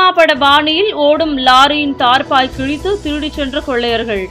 பட பாணியில் ஓடும் லாரியின் தார்பாய் கிழித்து திருடிச் சென்ற கொள்ளையர்கள்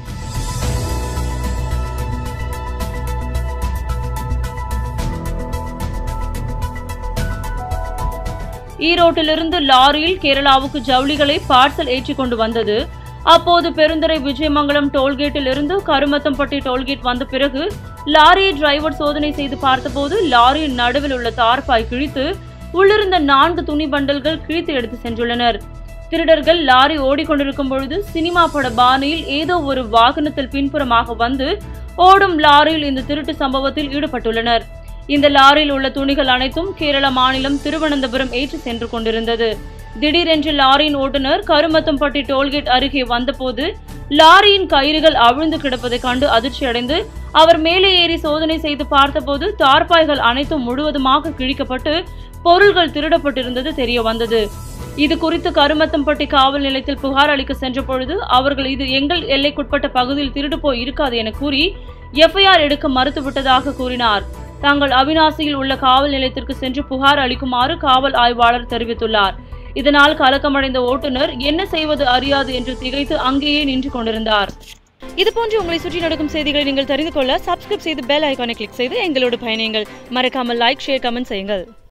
ஈரோட்டிலிருந்து லாரியில் கேரளாவுக்கு ஜவுளிகளை பார்சல் ஏற்றிக் கொண்டு வந்தது அப்போது பெருந்துறை விஜயமங்கலம் டோல்கேட்டில் இருந்து கருமத்தம்பட்டி டோல்கேட் வந்த பிறகு லாரியை டிரைவர் சோதனை செய்து பார்த்தபோது லாரியின் நடுவில் உள்ள தார்பாய் கிழித்து உள்ளிருந்த நான்கு துணி பண்டல்கள் கிழித்து எடுத்து சென்றுள்ளனர் திருடர்கள் லாரி ஓடிக்கொண்டிருக்கும் பொழுது சினிமா பட பாணியில் ஏதோ ஒரு வாகனத்தில் பின்புறமாக வந்து ஓடும் லாரியில் இந்த திருட்டு சம்பவத்தில் ஈடுபட்டுள்ளனர் இந்த லாரியில் உள்ள துணிகள் அனைத்தும் கேரள மாநிலம் திருவனந்தபுரம் ஏற்றி சென்று கொண்டிருந்தது திடீரென்று லாரியின் ஓட்டுநர் கருமத்தம்பட்டி டோல்கேட் அருகே வந்தபோது லாரியின் கயிறுகள் அவிழ்ந்து கிடப்பதை கண்டு அதிர்ச்சியடைந்து அவர் மேலே ஏறி சோதனை செய்து பார்த்தபோது தார்பாய்கள் அனைத்தும் முழுவதுமாக கிழிக்கப்பட்டு பொருள்கள் திருடப்பட்டிருந்தது தெரிய வந்தது இது குறித்து கருமத்தம்பட்டி காவல் நிலையத்தில் புகார் அளிக்க சென்ற பொழுது அவர்கள் இது எங்கள் எல்லைக்குட்பட்ட பகுதியில் திருடு போய் இருக்காது என கூறி எஃப்ஐஆர் எடுக்க மறுத்துவிட்டதாக கூறினார் தாங்கள் அவினாசியில் உள்ள காவல் நிலையத்திற்கு சென்று புகார் அளிக்குமாறு காவல் ஆய்வாளர் தெரிவித்துள்ளார் இதனால் கலக்கமடைந்த ஓட்டுநர் என்ன செய்வது அறியாது என்று திகைத்து அங்கேயே நின்று கொண்டிருந்தார் இதுபோன்று உங்களை சுற்றி நடக்கும் செய்திகளை நீங்கள் தெரிந்து கொள்ள சப்ஸ்கிரைப் செய்து பெல் ஐகானை கிளிக் செய்து எங்களோடு பயணியுங்கள் மறக்காமல் லைக் ஷேர் கமெண்ட் செய்யுங்கள்